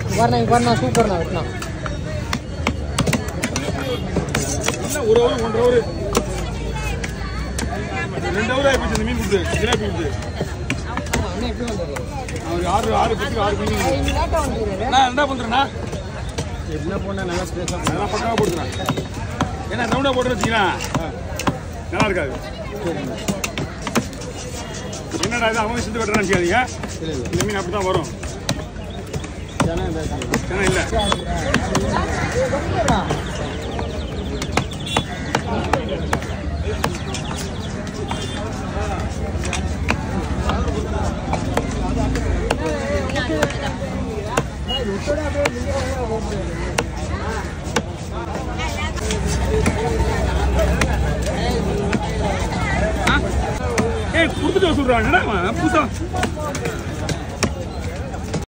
வரணும் இங்கே வரணும் சூப்பர்ண்ணா வெட்டினா என்ன ஒரு ஹவர் ஒன்றரை ஹவர் ரெண்டு ஹவர் ஆகிப்போச்சு இந்த மீன் கொடுத்து ஜிலேபி கொடுத்து அண்ணா எப்படி வந்துடுறது அவர் ஆறு ஆறு பத்துக்கு ஆறு மீன் இங்கே லேட்டாக வந்துடுறேன் நான் என்ன பண்ணுறேண்ணா என்ன பண்ண நல்லா ஸ்பேஸாக அதெல்லாம் பக்காவாக போட்டுக்கிறேன் ஏன்னா ரவுண்டாக போட்டு வச்சிங்கன்னா நல்லா இருக்காது என்னடா இது அவங்க செஞ்சு வெட்டுறான்னு நினைக்காதீங்க இல்லை இல்லை இந்த மீன் அப்படி தான் வரும் ஏன்னா இந்த ஏன்னா இல்லை ஏய் கொடுத்துட்டு வர சொல்கிறான் என்னடா அவன் புதுசா